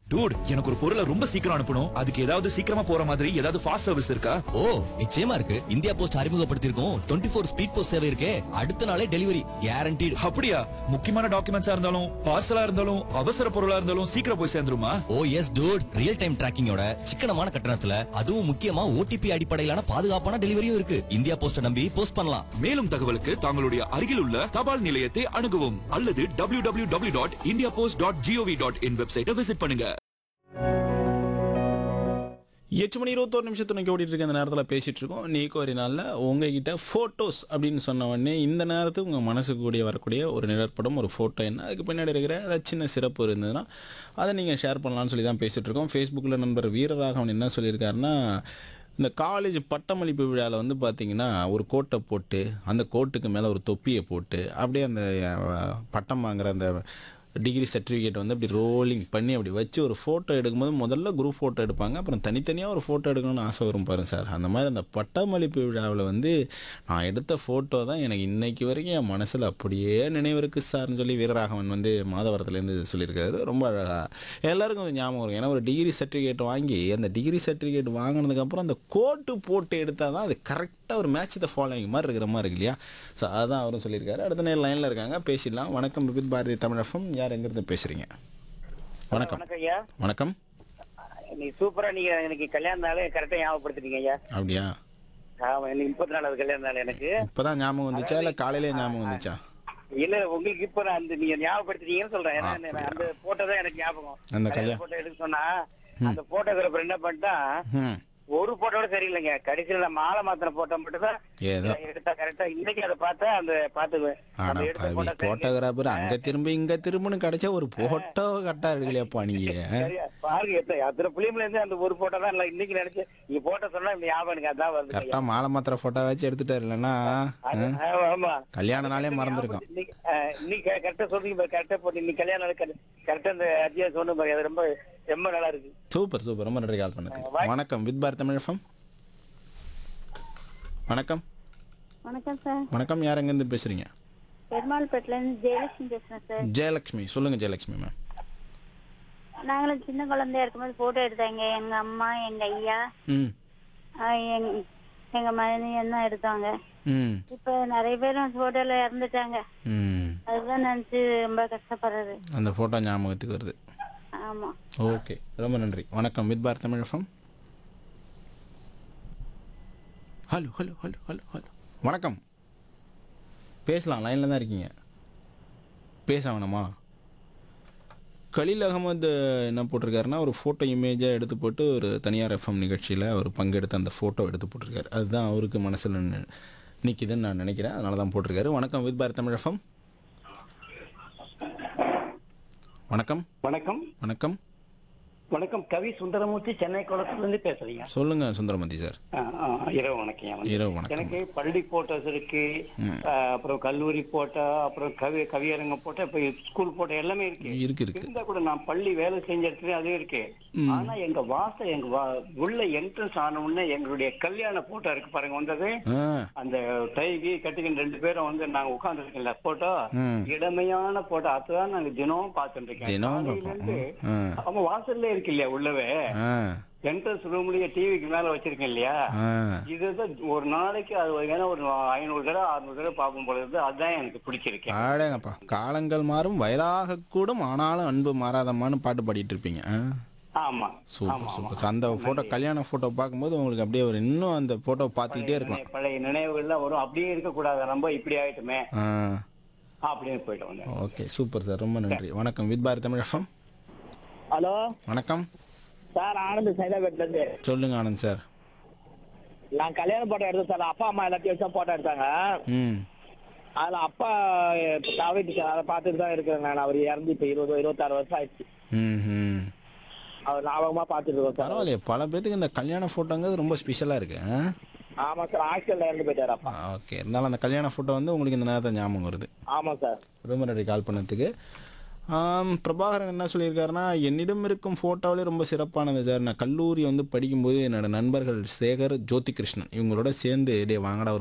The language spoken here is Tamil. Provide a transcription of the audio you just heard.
டூட் எனக்கு ஒரு பொருளை ரொம்ப சீக்கிரம் அனுப்பணும் அதுக்கு ஏதாவது சீக்கிரமா போற மாதிரி ஏதாவது ஃபாஸ்ட் சர்வீஸ் இருக்கா ஓ நிச்சயமா இருக்கு இந்தியா போஸ்ட் அறிமுகப்படுத்தியிருக்கோம் டுவெண்ட்டி ஃபோர் ஸ்பீட் போஸ்ட் சேவை இருக்கே அடுத்த நாளே டெலிவரி கேரண்டீடு அப்படியா முக்கியமான டாக்குமெண்ட்ஸா இருந்தாலும் பார்சலா இருந்தாலும் அவசர பொருளா இருந்தாலும் சீக்கிரம் போய் சேர்ந்துருமா oh yes dude real time டிராக்கிங்கோட சிக்கனமான கட்டணத்துல அதுவும் முக்கியமா ஓடிபி அடிப்படையிலான பாதுகாப்பான டெலிவரியும் இருக்கு இந்தியா போஸ்ட நம்பி போஸ்ட் பண்ணலாம் மேலும் தகவலுக்கு தங்களுடைய அருகில் உள்ள தபால் நிலையத்தை அணுகவும் அல்லது W W W dot India post dot G O V dot in வெப்சைட்டை விசிட் பண்ணுங்க எட்டு மணி இருபத்தோரு நிமிஷத்து நோக்கி ஓடிட்டு இருக்க இந்த நேரத்தில் பேசிட்டு இருக்கோம் நீக்கு ஒரு நாளில் உங்ககிட்ட ஃபோட்டோஸ் அப்படின்னு சொன்ன உடனே இந்த நேரத்துக்கு உங்கள் மனசுக்கு கூடிய வரக்கூடிய ஒரு நிழற்படம் ஒரு ஃபோட்டோ என்ன அதுக்கு பின்னாடி இருக்கிற ஏதாவது சின்ன சிறப்பு இருந்ததுன்னா அதை நீங்கள் ஷேர் பண்ணலாம்னு சொல்லி தான் பேசிட்டு இருக்கோம் ஃபேஸ்புக்கில் நண்பர் வீரராகவன் என்ன சொல்லியிருக்காருன்னா இந்த காலேஜ் பட்டமளிப்பு விழாவில் வந்து பார்த்தீங்கன்னா ஒரு கோட்டை போட்டு அந்த கோட்டுக்கு மேலே ஒரு தொப்பியை போட்டு அப்படியே அந்த அஹ், பட்டம் வாங்குற அந்த டிகிரி சர்டிஃபிகேட் வந்து அப்படி ரோலிங் பண்ணி அப்படி வச்சு ஒரு ஃபோட்டோ எடுக்கும்போது முதல்ல குரூப் ஃபோட்டோ எடுப்பாங்க அப்புறம் தனித்தனியாக ஒரு ஃபோட்டோ எடுக்கணும்னு ஆசை வரும் பாருங்க சார் அந்த மாதிரி அந்த பட்டமளிப்பு விழாவில் வந்து நான் எடுத்த ஃபோட்டோ தான் எனக்கு இன்னைக்கு வரைக்கும் என் மனசில் அப்படியே நினைவு இருக்கு சார்னு சொல்லி வீரராகவன் வந்து மாதவரத்துலேருந்து சொல்லியிருக்காரு ரொம்ப அழகாக எல்லாருக்கும் அது ஞாபகம் இருக்கும் ஏன்னா ஒரு டிகிரி சர்டிஃபிகேட் வாங்கி அந்த டிகிரி சர்டிஃபிகேட் வாங்கினதுக்கப்புறம் அந்த கோட்டு போட்டு எடுத்தால் தான் அது கரெக்டாக ஒரு மேட்ச் த ஃபாலோயிங் மாதிரி இருக்கிற மாதிரி இருக்கு இல்லையா ஸோ அதான் அவரும் சொல்லியிருக்காரு அடுத்த நேரம் லைனில் இருக்காங்க பேசிடலாம் வணக்கம் விபித் பாரதி தமிழகம் யார் எங்கேருந்து பேசுகிறீங்க வணக்கம் வணக்கம் ஐயா வணக்கம் நீ சூப்பரா நீங்க எனக்கு கல்யாண நாள் கரெக்டா ஞாபகப்படுத்திட்டீங்க ஐயா அப்படியா ஆமா எனக்கு முப்பத்தி நாலாவது கல்யாண நாள் எனக்கு இப்போதான் ஞாபகம் வந்துச்சா இல்லை காலையிலே ஞாபகம் வந்துச்சா இல்ல உங்களுக்கு இப்ப நான் அந்த நீங்க ஞாபகப்படுத்திட்டீங்கன்னு சொல்றேன் ஏன்னா நான் அந்த போட்டோ தான் எனக்கு ஞாபகம் அந்த கல்யாண கல்யாணம். போட்டோ எடுக்க சொன்னா அந்த போட்டோகிராஃபர் என்ன பண்ணிட்டா ம் ஒரு போட்டோட சரியில்லைங்க கடைசியில நான் மாலை மாத்தின போட்டோ மட்டும் தான் ஏதோ எடுத்தா கரெக்டா இன்னைக்கு அதை பார்த்தா அந்த பாத்துக்குவேன் ஆனா அந்த எடுத்த பாவி photo சரியில்லை. போட்டோகிராஃபர் அங்க திரும்பி இங்க திரும்புன்னு கிடைச்சா ஒரு போட்டோ கரெக்டா இருக்குல்லையாப்பா நீங்க சரியா? பாருங்க எத்தனை அத்தனை பிள்ளைங்கள இருந்து அந்த ஒரு போட்டோ தான் இல்ல இன்னைக்கு நினைச்சு நீங்க போட்டோ சொன்னா இந்த ஞாபகம் எனக்கு அதான் வருது ஐயா. கரெக்டா மாலை மாத்திர போட்டோ வச்சு எடுத்துட்டாரு இல்லைன்னா அது- ஆமா, ஆமா கல்யாண நாளே மறந்துருக்கோம் இன்னைக்கு, அஹ், இன்னைக்கு கரெக்டா சொல்றீங்க பாரு, கரெக்டா போட்டு இன்னைக்கு கல்யாணம் நாள் கரெக்டா அந்த அத்தியாயம் சொன்ன பாரு அது ரொம்ப ரொம்ப நல்லா இருக்கு சூப்பர் சூப்பர் ரொம்ப நன்றி கால் பண்ணதுக்கு வணக்கம் வித் பாரத் தமிழகம் வணக்கம் வணக்கம் சார் வணக்கம் யார் எங்கேருந்து பேசுறீங்க பெருமாள்பேட்டில இருந்து ஜெயலட்சுமி பேசுறேன் சார் ஜெயலட்சுமி சொல்லுங்க ஜெயலட்சுமி மேம் நாங்களும் சின்ன குழந்தையா இருக்கும்போது போட்டோ எடுத்தாங்க எங்க அம்மா எங்க ஐயா ம் ஆஹ் எங்க- எங்க மனைவியும் தான் எடுத்தாங்க ம் இப்ப நிறைய பேரும் போட்டோல இறந்துட்டாங்க ம் அதுதான் நினைச்சு ரொம்ப கஷ்டப்படுறது அந்த ஃபோட்டோ ஞாபகத்துக்கு வருது ஆமா ஓகே ரொம்ப நன்றி வணக்கம் with Bharat Tamilagam hello hello hello hello hello வணக்கம் பேசலாம் லைனில் தான் இருக்கீங்க பேச வேணாமா கலீல் அகமது என்ன போட்டிருக்காருன்னா ஒரு ஃபோட்டோ இமேஜாக எடுத்து போட்டு ஒரு தனியார் எஃப்எம் நிகழ்ச்சியில் ஒரு பங்கெடுத்து அந்த ஃபோட்டோ எடுத்து போட்டிருக்காரு அதுதான் அவருக்கு மனசில் நிற்கிதுன்னு நான் நினைக்கிறேன் அதனால தான் போட்டிருக்காரு வணக்கம் வித் பாரத் தமிழ் எஃப்எம் வணக்கம் வணக்கம் வணக்கம் வணக்கம் கவி சுந்தரமூர்த்தி சென்னை குளத்துல இருந்து பேசுறீங்க சொல்லுங்க சுந்தரமதி சார் இரவு வணக்கம் இரவு வணக்கம் எனக்கு பள்ளி போட்டோஸ் இருக்கு அஹ், அப்புறம் கல்லூரி போட்டோ அப்புறம் கவி கவியரங்க போட்டோ இப்ப ஸ்கூல் போட்டோ எல்லாமே இருக்கு இருக்கு இருக்கு இருந்தா கூட நான் பள்ளி வேலை செஞ்ச இடத்துல அதுவும் இருக்கு ஆனா எங்க வாசல் எங்க வா- உள்ள என்ட்ரன்ஸ் ஆன உடனே எங்களுடைய கல்யாண போட்டோ இருக்கு பாருங்க வந்தது ஆ அந்த டைகி கட்டிக்கிட்டு ரெண்டு பேரும் வந்து நாங்க உட்கார்ந்து இருக்கல போட்டோ ம். இளமையான போட்டோ அதுதான் நாங்க தினம் பார்த்துட்டு இருக்கேன் தினம் காலையில பார்ப்போம். இருந்து ஆ. அவங்க வாசல்ல இருக்கு இல்லையா உள்ளவே ஆ என்ட்ரன்ஸ் ரூம்லயே டிவிக்கு மேல வச்சிருக்கேன் இல்லையா ஆ இதுதான் ஒரு நாளைக்கு அது ஏன்னா ஒரு ஐநூறு தடவை அறுநூறு தடவை பார்க்கும் பொழுது அதுதான் எனக்கு பிடிச்சிருக்கு ஆடேங்கப்பா காலங்கள் மாறும் வயதாக கூடும் ஆனாலும் அன்பு மாறாதம்மான்னு பாட்டு பாடிட்டு இருப்பீங்க ஆ ஆமா சூப்பர் ஆமா, சூப்பர் ஆமா. அந்த ஃபோட்டோ கல்யாண ஃபோட்டோ பார்க்கும்போது உங்களுக்கு அப்படியே ஒரு இன்னும் அந்த ஃபோட்டோ பார்த்துக்கிட்டே இருக்கலாம் நினை- பழைய நினைவுகள்லாம் வரும் அப்படியே இருக்க கூடாது நம்ம இப்படி ஆயிட்டுமே ஆ அப்படின்னு போயிட்டு வந்தேன் ஓகே சூப்பர் சார் ரொம்ப நன்றி வணக்கம் வித் பாரத் தமிழகம் ஹலோ வணக்கம் சார் ஆனந்த் சைதாபேட்ல இருந்து சொல்லுங்க ஆனந்த் சார் நான் கல்யாண போட்டோ எடுத்தேன் சார் அப்பா அம்மா எல்லாத்தையும் வச்சா போட்டோ எடுத்தாங்க ம் அதுல அப்பா தவிட்டு அதை பார்த்துட்டு தான் இருக்கிறேன் நான் அவர் இறந்து இப்ப இருபது இருபத்தாறு வருஷம் ஆயிடுச்சு ம் ம் அவர் ஞாபகமா பார்த்துட்டு இருக்கோம் சார் பரவாயில்லையே பல பேத்துக்கு இந்த கல்யாண ஃபோட்டோங்கிறது ரொம்ப ஸ்பெஷலாக இருக்கு ஆ ஆமா சார் ஹாஸ்டல்ல இறந்து போயிட்டாரு அப்பா ஓகே இருந்தாலும் அந்த கல்யாண ஃபோட்டோ வந்து உங்களுக்கு இந்த நேரத்தை ஞாபகம் வருது ஆமா சார் ரொம்ப நன்றி கால் பண்ணதுக்கு ஆம், பிரபாகரன் என்ன சொல்லியிருக்காருன்னா என்னிடம் இருக்கும் ஃபோட்டோவிலே ரொம்ப சிறப்பானது சார் நான் கல்லூரி வந்து படிக்கும்போது என்னோட நண்பர்கள் சேகர் ஜோதி கிருஷ்ணன் இவங்களோட சேர்ந்து டே வாங்கடா ஒரு